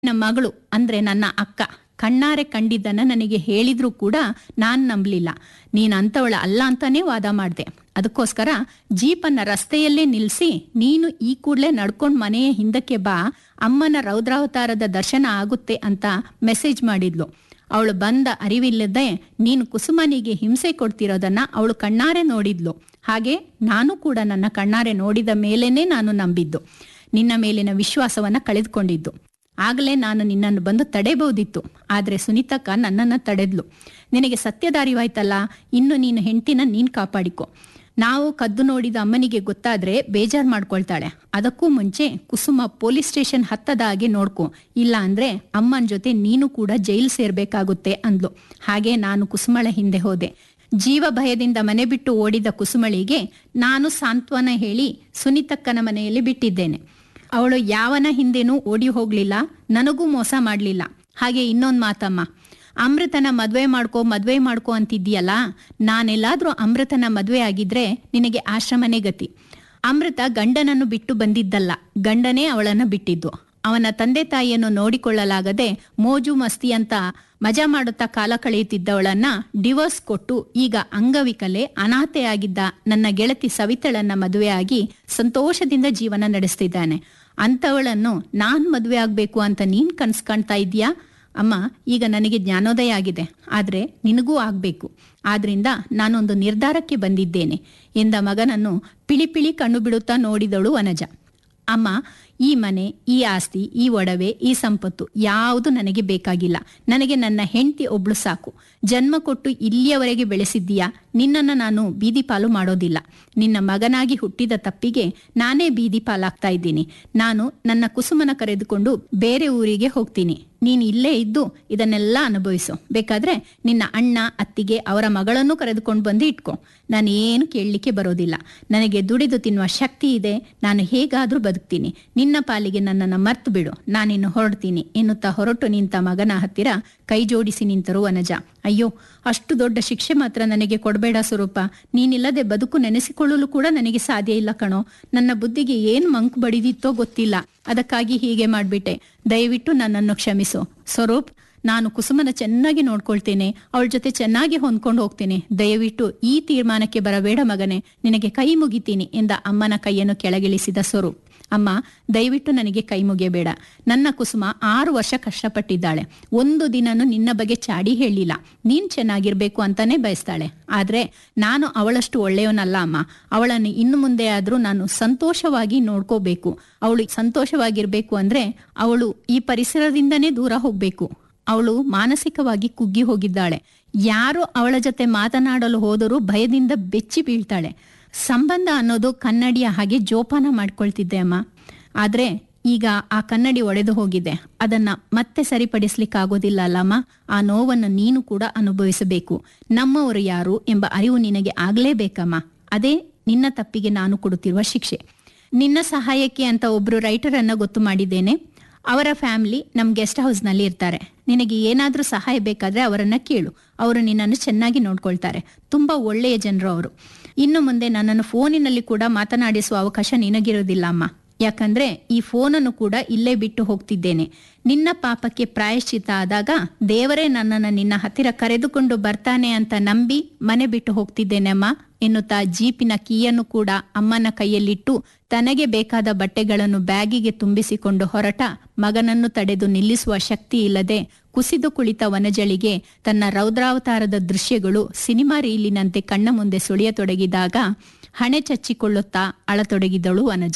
ನನ್ನ ಮಗಳು ಅಂದ್ರೆ ನನ್ನ ಅಕ್ಕ ಕಣ್ಣಾರೆ ಕಂಡಿದ್ದನ್ನ ನನಗೆ ಹೇಳಿದ್ರೂ ಕೂಡ ನಾನ್ ನಂಬಲಿಲ್ಲ ನೀನ್ ಅಂತವಳ ಅಲ್ಲ ಅಂತಾನೆ ವಾದ ಮಾಡ್ದೆ ಅದಕ್ಕೋಸ್ಕರ ಜೀಪನ್ನ ರಸ್ತೆಯಲ್ಲೇ ನಿಲ್ಸಿ ನೀನು ಈ ಕೂಡ್ಲೆ ನಡ್ಕೊಂಡ್ ಮನೆಯ ಹಿಂದಕ್ಕೆ ಬಾ ಅಮ್ಮನ ರೌದ್ರಾವತಾರದ ದರ್ಶನ ಆಗುತ್ತೆ ಅಂತ ಮೆಸೇಜ್ ಮಾಡಿದ್ಲು ಅವಳು ಬಂದ ಅರಿವಿಲ್ಲದೆ ನೀನು ಕುಸುಮನಿಗೆ ಹಿಂಸೆ ಕೊಡ್ತಿರೋದನ್ನ ಅವಳು ಕಣ್ಣಾರೆ ನೋಡಿದ್ಲು ಹಾಗೆ ನಾನು ಕೂಡ ನನ್ನ ಕಣ್ಣಾರೆ ನೋಡಿದ ಮೇಲೇನೆ ನಾನು ನಂಬಿದ್ದು ನಿನ್ನ ಮೇಲಿನ ವಿಶ್ವಾಸವನ್ನ ಕಳೆದುಕೊಂಡಿದ್ದು ಆಗಲೇ ನಾನು ನಿನ್ನನ್ನು ಬಂದು ತಡೆಬಹುದಿತ್ತು ಆದ್ರೆ ಸುನೀತಕ್ಕ ನನ್ನನ್ನ ತಡೆದ್ಲು ನಿನಗೆ ಸತ್ಯದಾರಿವಾಯ್ತಲ್ಲ ಇನ್ನು ನೀನು ಹೆಂಡತಿನ ನೀನ್ ಕಾಪಾಡಿಕೊ ನಾವು ಕದ್ದು ನೋಡಿದ ಅಮ್ಮನಿಗೆ ಗೊತ್ತಾದ್ರೆ ಬೇಜಾರ್ ಮಾಡ್ಕೊಳ್ತಾಳೆ ಅದಕ್ಕೂ ಮುಂಚೆ ಕುಸುಮ ಪೊಲೀಸ್ ಸ್ಟೇಷನ್ ಹತ್ತದ ಹಾಗೆ ನೋಡ್ಕೊ ಇಲ್ಲ ಅಂದ್ರೆ ಅಮ್ಮನ ಜೊತೆ ನೀನು ಕೂಡ ಜೈಲ್ ಸೇರ್ಬೇಕಾಗುತ್ತೆ ಅಂದ್ಲು ಹಾಗೆ ನಾನು ಕುಸುಮಳ ಹಿಂದೆ ಹೋದೆ ಜೀವ ಭಯದಿಂದ ಮನೆ ಬಿಟ್ಟು ಓಡಿದ ಕುಸುಮಳಿಗೆ ನಾನು ಸಾಂತ್ವನ ಹೇಳಿ ಸುನೀತಕ್ಕನ ಮನೆಯಲ್ಲಿ ಬಿಟ್ಟಿದ್ದೇನೆ ಅವಳು ಯಾವನ ಹಿಂದೆನೂ ಓಡಿ ಹೋಗ್ಲಿಲ್ಲ ನನಗೂ ಮೋಸ ಮಾಡ್ಲಿಲ್ಲ ಹಾಗೆ ಇನ್ನೊಂದ್ ಮಾತಮ್ಮ ಅಮೃತನ ಮದ್ವೆ ಮಾಡ್ಕೋ ಮದ್ವೆ ಮಾಡ್ಕೋ ಅಂತಿದ್ದೀಯಲ್ಲ ನಾನೆಲ್ಲಾದ್ರೂ ಅಮೃತನ ಮದ್ವೆ ಆಗಿದ್ರೆ ನಿನಗೆ ಆಶ್ರಮನೇ ಗತಿ ಅಮೃತ ಗಂಡನನ್ನು ಬಿಟ್ಟು ಬಂದಿದ್ದಲ್ಲ ಗಂಡನೇ ಅವಳನ್ನ ಬಿಟ್ಟಿದ್ದು ಅವನ ತಂದೆ ತಾಯಿಯನ್ನು ನೋಡಿಕೊಳ್ಳಲಾಗದೆ ಮೋಜು ಮಸ್ತಿ ಅಂತ ಮಜಾ ಮಾಡುತ್ತಾ ಕಾಲ ಕಳೆಯುತ್ತಿದ್ದವಳನ್ನ ಡಿವೋರ್ಸ್ ಕೊಟ್ಟು ಈಗ ಅಂಗವಿಕಲೆ ಅನಾಥೆಯಾಗಿದ್ದ ನನ್ನ ಗೆಳತಿ ಸವಿತಳನ್ನ ಮದುವೆಯಾಗಿ ಸಂತೋಷದಿಂದ ಜೀವನ ನಡೆಸ್ತಿದ್ದಾನೆ ಅಂತವಳನ್ನು ನಾನ್ ಮದುವೆ ಆಗ್ಬೇಕು ಅಂತ ನೀನ್ ಕನ್ಸ್ ಕಾಣ್ತಾ ಇದೀಯಾ ಅಮ್ಮ ಈಗ ನನಗೆ ಜ್ಞಾನೋದಯ ಆಗಿದೆ ಆದ್ರೆ ನಿನಗೂ ಆಗ್ಬೇಕು ಆದ್ರಿಂದ ನಾನೊಂದು ನಿರ್ಧಾರಕ್ಕೆ ಬಂದಿದ್ದೇನೆ ಎಂದ ಮಗನನ್ನು ಪಿಳಿಪಿಳಿ ಕಣ್ಣು ಬಿಡುತ್ತಾ ನೋಡಿದಳು ವನಜ ಅಮ್ಮ ಈ ಮನೆ ಈ ಆಸ್ತಿ ಈ ಒಡವೆ ಈ ಸಂಪತ್ತು ಯಾವುದು ನನಗೆ ಬೇಕಾಗಿಲ್ಲ ನನಗೆ ನನ್ನ ಹೆಂಡತಿ ಒಬ್ಳು ಸಾಕು ಜನ್ಮ ಕೊಟ್ಟು ಇಲ್ಲಿಯವರೆಗೆ ಬೆಳೆಸಿದ್ದೀಯಾ ನಿನ್ನನ್ನು ನಾನು ಬೀದಿ ಪಾಲು ಮಾಡೋದಿಲ್ಲ ನಿನ್ನ ಮಗನಾಗಿ ಹುಟ್ಟಿದ ತಪ್ಪಿಗೆ ನಾನೇ ಬೀದಿ ಪಾಲಾಗ್ತಾ ಇದ್ದೀನಿ ನಾನು ನನ್ನ ಕುಸುಮನ ಕರೆದುಕೊಂಡು ಬೇರೆ ಊರಿಗೆ ಹೋಗ್ತೀನಿ ನೀನು ಇಲ್ಲೇ ಇದ್ದು ಇದನ್ನೆಲ್ಲ ಅನುಭವಿಸು ಬೇಕಾದ್ರೆ ನಿನ್ನ ಅಣ್ಣ ಅತ್ತಿಗೆ ಅವರ ಮಗಳನ್ನು ಕರೆದುಕೊಂಡು ಬಂದು ಇಟ್ಕೊ ನಾನು ಏನು ಕೇಳಲಿಕ್ಕೆ ಬರೋದಿಲ್ಲ ನನಗೆ ದುಡಿದು ತಿನ್ನುವ ಶಕ್ತಿ ಇದೆ ನಾನು ಹೇಗಾದ್ರೂ ಬದುಕ್ತೀನಿ ನಿನ್ನ ಪಾಲಿಗೆ ನನ್ನನ್ನು ಮರ್ತು ಬಿಡು ನಾನಿನ್ನು ಹೊರಡ್ತೀನಿ ಎನ್ನುತ್ತಾ ಹೊರಟು ನಿಂತ ಮಗನ ಹತ್ತಿರ ಕೈ ಜೋಡಿಸಿ ನಿಂತರು ವನಜ ಅಯ್ಯೋ ಅಷ್ಟು ದೊಡ್ಡ ಶಿಕ್ಷೆ ಮಾತ್ರ ನನಗೆ ಕೊಡಬೇಡ ಸ್ವರೂಪ ನೀನಿಲ್ಲದೆ ಬದುಕು ನೆನೆಸಿಕೊಳ್ಳಲು ಕೂಡ ನನಗೆ ಸಾಧ್ಯ ಇಲ್ಲ ಕಣೋ ನನ್ನ ಬುದ್ಧಿಗೆ ಏನ್ ಮಂಕು ಬಡಿದಿತ್ತೋ ಗೊತ್ತಿಲ್ಲ ಅದಕ್ಕಾಗಿ ಹೀಗೆ ಮಾಡ್ಬಿಟ್ಟೆ ದಯವಿಟ್ಟು ನನ್ನನ್ನು ಕ್ಷಮಿಸು ಸ್ವರೂಪ್ ನಾನು ಕುಸುಮನ ಚೆನ್ನಾಗಿ ನೋಡ್ಕೊಳ್ತೇನೆ ಅವಳ ಜೊತೆ ಚೆನ್ನಾಗಿ ಹೊಂದ್ಕೊಂಡು ಹೋಗ್ತೇನೆ ದಯವಿಟ್ಟು ಈ ತೀರ್ಮಾನಕ್ಕೆ ಬರಬೇಡ ಮಗನೆ ನಿನಗೆ ಕೈ ಮುಗಿತೀನಿ ಎಂದ ಅಮ್ಮನ ಕೈಯನ್ನು ಕೆಳಗಿಳಿಸಿದ ಸ್ವರೂಪ್ ಅಮ್ಮ ದಯವಿಟ್ಟು ನನಗೆ ಕೈ ಮುಗಿಯಬೇಡ ನನ್ನ ಕುಸುಮ ಆರು ವರ್ಷ ಕಷ್ಟಪಟ್ಟಿದ್ದಾಳೆ ಒಂದು ದಿನನೂ ನಿನ್ನ ಬಗ್ಗೆ ಚಾಡಿ ಹೇಳಿಲ್ಲ ನೀನ್ ಚೆನ್ನಾಗಿರ್ಬೇಕು ಅಂತಾನೆ ಬಯಸ್ತಾಳೆ ಆದ್ರೆ ನಾನು ಅವಳಷ್ಟು ಒಳ್ಳೆಯವನಲ್ಲ ಅಮ್ಮ ಅವಳನ್ನು ಇನ್ನು ಮುಂದೆ ಆದ್ರೂ ನಾನು ಸಂತೋಷವಾಗಿ ನೋಡ್ಕೋಬೇಕು ಅವಳು ಸಂತೋಷವಾಗಿರ್ಬೇಕು ಅಂದ್ರೆ ಅವಳು ಈ ಪರಿಸರದಿಂದನೇ ದೂರ ಹೋಗ್ಬೇಕು ಅವಳು ಮಾನಸಿಕವಾಗಿ ಕುಗ್ಗಿ ಹೋಗಿದ್ದಾಳೆ ಯಾರು ಅವಳ ಜೊತೆ ಮಾತನಾಡಲು ಹೋದರೂ ಭಯದಿಂದ ಬೆಚ್ಚಿ ಬೀಳ್ತಾಳೆ ಸಂಬಂಧ ಅನ್ನೋದು ಕನ್ನಡಿಯ ಹಾಗೆ ಜೋಪಾನ ಮಾಡ್ಕೊಳ್ತಿದ್ದೆ ಅಮ್ಮ ಆದ್ರೆ ಈಗ ಆ ಕನ್ನಡಿ ಒಡೆದು ಹೋಗಿದೆ ಅದನ್ನ ಮತ್ತೆ ಸರಿಪಡಿಸ್ಲಿಕ್ಕಾಗೋದಿಲ್ಲ ಅಲ್ಲಮ್ಮ ಆ ನೋವನ್ನು ನೀನು ಕೂಡ ಅನುಭವಿಸಬೇಕು ನಮ್ಮವರು ಯಾರು ಎಂಬ ಅರಿವು ನಿನಗೆ ಆಗ್ಲೇಬೇಕಮ್ಮ ಅದೇ ನಿನ್ನ ತಪ್ಪಿಗೆ ನಾನು ಕೊಡುತ್ತಿರುವ ಶಿಕ್ಷೆ ನಿನ್ನ ಸಹಾಯಕ್ಕೆ ಅಂತ ಒಬ್ರು ರೈಟರ್ ಅನ್ನ ಗೊತ್ತು ಮಾಡಿದ್ದೇನೆ ಅವರ ಫ್ಯಾಮಿಲಿ ನಮ್ ಗೆಸ್ಟ್ ಹೌಸ್ ನಲ್ಲಿ ಇರ್ತಾರೆ ನಿನಗೆ ಏನಾದ್ರೂ ಸಹಾಯ ಬೇಕಾದ್ರೆ ಅವರನ್ನ ಕೇಳು ಅವರು ನಿನ್ನನ್ನು ಚೆನ್ನಾಗಿ ನೋಡ್ಕೊಳ್ತಾರೆ ತುಂಬಾ ಒಳ್ಳೆಯ ಜನರು ಅವರು ಇನ್ನು ಮುಂದೆ ನನ್ನನ್ನು ಫೋನಿನಲ್ಲಿ ಕೂಡ ಮಾತನಾಡಿಸುವ ಅವಕಾಶ ನಿನಗಿರೋದಿಲ್ಲ ಅಮ್ಮ ಯಾಕಂದ್ರೆ ಈ ಫೋನನ್ನು ಕೂಡ ಇಲ್ಲೇ ಬಿಟ್ಟು ಹೋಗ್ತಿದ್ದೇನೆ ನಿನ್ನ ಪಾಪಕ್ಕೆ ಪ್ರಾಯಶ್ಚಿತ ಆದಾಗ ದೇವರೇ ನನ್ನನ್ನು ನಿನ್ನ ಹತ್ತಿರ ಕರೆದುಕೊಂಡು ಬರ್ತಾನೆ ಅಂತ ನಂಬಿ ಮನೆ ಬಿಟ್ಟು ಹೋಗ್ತಿದ್ದೇನೆ ಅಮ್ಮ ಎನ್ನುತ್ತಾ ಜೀಪಿನ ಕೀಯನ್ನು ಕೂಡ ಅಮ್ಮನ ಕೈಯಲ್ಲಿಟ್ಟು ತನಗೆ ಬೇಕಾದ ಬಟ್ಟೆಗಳನ್ನು ಬ್ಯಾಗಿಗೆ ತುಂಬಿಸಿಕೊಂಡು ಹೊರಟ ಮಗನನ್ನು ತಡೆದು ನಿಲ್ಲಿಸುವ ಶಕ್ತಿ ಇಲ್ಲದೆ ಕುಸಿದು ಕುಳಿತ ವನಜಳಿಗೆ ತನ್ನ ರೌದ್ರಾವತಾರದ ದೃಶ್ಯಗಳು ಸಿನಿಮಾ ರೀಲಿನಂತೆ ಕಣ್ಣ ಮುಂದೆ ಸುಳಿಯತೊಡಗಿದಾಗ ಹಣೆ ಚಚ್ಚಿಕೊಳ್ಳುತ್ತಾ ಅಳತೊಡಗಿದಳು ವನಜ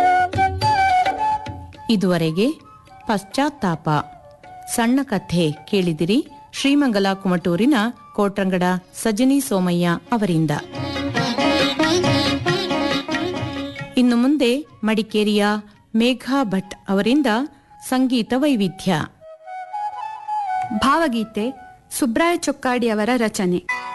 ಇದುವರೆಗೆ ಪಶ್ಚಾತ್ತಾಪ ಸಣ್ಣ ಕಥೆ ಕೇಳಿದಿರಿ ಶ್ರೀಮಂಗಲ ಕುಮಟೂರಿನ ಕೋಟ್ರಂಗಡ ಸಜನಿ ಸೋಮಯ್ಯ ಅವರಿಂದ ಇನ್ನು ಮುಂದೆ ಮಡಿಕೇರಿಯ ಮೇಘಾ ಭಟ್ ಅವರಿಂದ ಸಂಗೀತ ವೈವಿಧ್ಯ ಭಾವಗೀತೆ ಸುಬ್ರಾಯ ಚೊಕ್ಕಾಡಿ ಅವರ ರಚನೆ